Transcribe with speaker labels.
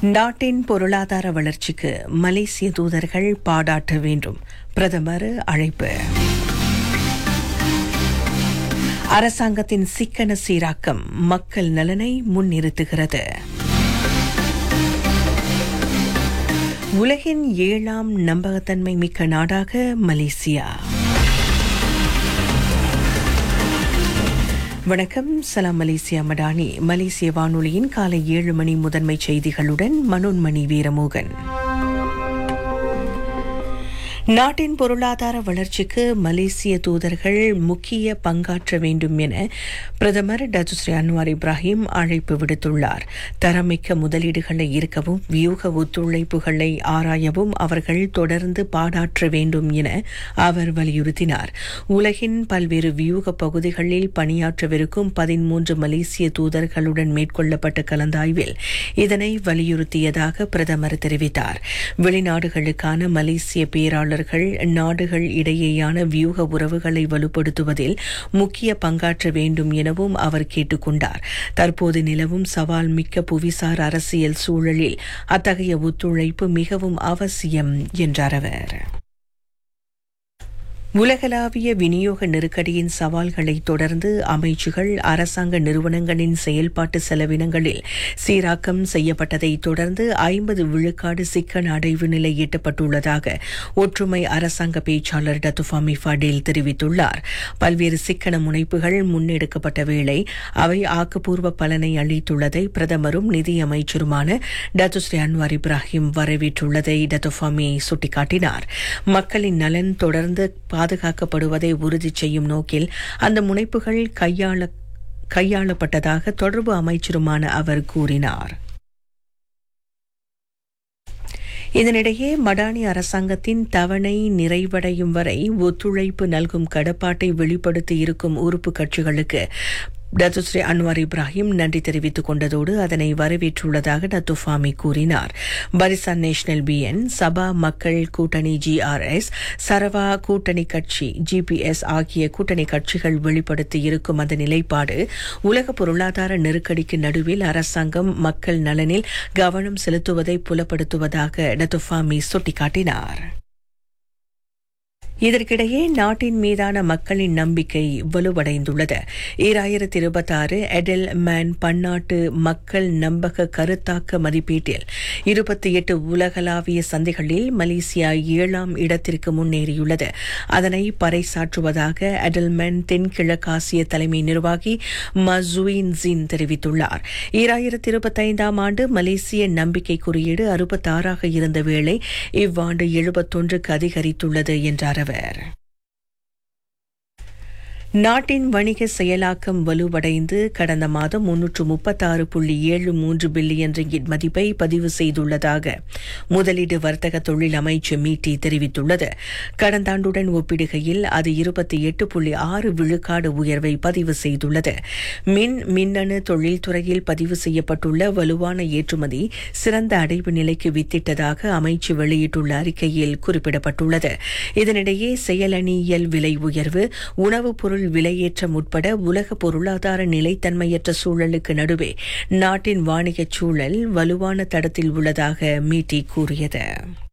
Speaker 1: நாட்டின் பொருளாதார வளர்ச்சிக்கு மலேசிய தூதர்கள் பாடாட்ட வேண்டும் பிரதமர் அழைப்பு அரசாங்கத்தின் சிக்கன சீராக்கம் மக்கள் நலனை முன்னிறுத்துகிறது உலகின் ஏழாம் நம்பகத்தன்மை மிக்க நாடாக மலேசியா வணக்கம் சலாம் மலேசியா மடானி மலேசிய வானொலியின் காலை ஏழு மணி முதன்மை செய்திகளுடன் மனோன்மணி வீரமோகன் நாட்டின் பொருளாதார வளர்ச்சிக்கு மலேசிய தூதர்கள் முக்கிய பங்காற்ற வேண்டும் என பிரதமர் டத்துஸ்ரீ அன்வார் இப்ராஹிம் அழைப்பு விடுத்துள்ளார் தரமிக்க முதலீடுகளை ஈர்க்கவும் வியூக ஒத்துழைப்புகளை ஆராயவும் அவர்கள் தொடர்ந்து பாடாற்ற வேண்டும் என அவர் வலியுறுத்தினார் உலகின் பல்வேறு வியூக பகுதிகளில் பணியாற்றவிருக்கும் பதிமூன்று மலேசிய தூதர்களுடன் மேற்கொள்ளப்பட்ட கலந்தாய்வில் இதனை வலியுறுத்தியதாக பிரதமர் தெரிவித்தார் வெளிநாடுகளுக்கான மலேசிய பேராளர் நாடுகள் நாடுகள் இடையேயான வியூக உறவுகளை வலுப்படுத்துவதில் முக்கிய பங்காற்ற வேண்டும் எனவும் அவர் கேட்டுக்கொண்டார் தற்போது நிலவும் சவால் மிக்க புவிசார் அரசியல் சூழலில் அத்தகைய ஒத்துழைப்பு மிகவும் அவசியம் என்றார் அவர் உலகளாவிய விநியோக நெருக்கடியின் சவால்களை தொடர்ந்து அமைச்சுகள் அரசாங்க நிறுவனங்களின் செயல்பாட்டு செலவினங்களில் சீராக்கம் செய்யப்பட்டதை தொடர்ந்து ஐம்பது விழுக்காடு சிக்கன அடைவு நிலை எட்டப்பட்டுள்ளதாக ஒற்றுமை அரசாங்க பேச்சாளர் டத்துஃபாமி ஃபடேல் தெரிவித்துள்ளார் பல்வேறு சிக்கன முனைப்புகள் முன்னெடுக்கப்பட்ட வேளை அவை ஆக்கப்பூர்வ பலனை அளித்துள்ளதை பிரதமரும் நிதியமைச்சருமான டத்துஸ்ரீ அன்வார் இப்ராஹிம் வரவேற்றுள்ளதை டத்துஃபாமி சுட்டிக்காட்டினார் மக்களின் நலன் தொடர்ந்து பாதுகாக்கப்படுவதை உறுதி செய்யும் நோக்கில் அந்த முனைப்புகள் கையாள கையாளப்பட்டதாக தொடர்பு அமைச்சருமான அவர் கூறினார் இதனிடையே மடானி அரசாங்கத்தின் தவணை நிறைவடையும் வரை ஒத்துழைப்பு நல்கும் கடப்பாட்டை வெளிப்படுத்தி இருக்கும் உறுப்பு கட்சிகளுக்கு டத்துஸ்ரீ அன்வார் இப்ராஹிம் நன்றி தெரிவித்துக் கொண்டதோடு அதனை வரவேற்றுள்ளதாக டத்துஃபாமி கூறினார் பரிசான் நேஷனல் பிஎன் சபா மக்கள் கூட்டணி ஜிஆர்எஸ் சரவா கூட்டணி கட்சி ஜிபிஎஸ் ஆகிய கூட்டணி கட்சிகள் வெளிப்படுத்தி இருக்கும் அந்த நிலைப்பாடு உலக பொருளாதார நெருக்கடிக்கு நடுவில் அரசாங்கம் மக்கள் நலனில் கவனம் செலுத்துவதை புலப்படுத்துவதாக டத்துஃபாமி சுட்டிக்காட்டினார் இதற்கிடையே நாட்டின் மீதான மக்களின் நம்பிக்கை வலுவடைந்துள்ளது ஈராயிரத்தி இருபத்தாறு எடெல் மேன் பன்னாட்டு மக்கள் நம்பக கருத்தாக்க மதிப்பீட்டில் இருபத்தி எட்டு உலகளாவிய சந்தைகளில் மலேசியா ஏழாம் இடத்திற்கு முன்னேறியுள்ளது அதனை பறைசாற்றுவதாக எடல்மேன் தென்கிழக்காசிய தலைமை நிர்வாகி மசுயின் ஜின் தெரிவித்துள்ளார் ஈராயிரத்தி இருபத்தைந்தாம் ஆண்டு மலேசிய நம்பிக்கை குறியீடு அறுபத்தாறாக இருந்த வேளை இவ்வாண்டு எழுபத்தொன்றுக்கு அதிகரித்துள்ளது என்றார் அவர் நாட்டின் வணிக செயலாக்கம் வலுவடைந்து கடந்த மாதம் முன்னூற்று முப்பத்தாறு புள்ளி ஏழு மூன்று பில்லியன் ரிங்கிட் மதிப்பை பதிவு செய்துள்ளதாக முதலீடு வர்த்தக தொழில் அமைச்சு மீட்டி தெரிவித்துள்ளது கடந்த ஆண்டுடன் ஒப்பிடுகையில் அது இருபத்தி எட்டு புள்ளி ஆறு விழுக்காடு உயர்வை பதிவு செய்துள்ளது மின் மின்னணு தொழில்துறையில் பதிவு செய்யப்பட்டுள்ள வலுவான ஏற்றுமதி சிறந்த அடைவு நிலைக்கு வித்திட்டதாக அமைச்சு வெளியிட்டுள்ள அறிக்கையில் குறிப்பிடப்பட்டுள்ளது இதனிடையே செயலணியியல் விலை உயர்வு உணவுப் பொருள் பொருள் விலையேற்றம் உட்பட உலக பொருளாதார நிலைத்தன்மையற்ற சூழலுக்கு நடுவே நாட்டின் வாணிகச் சூழல் வலுவான தடத்தில் உள்ளதாக மீட்டி கூறியது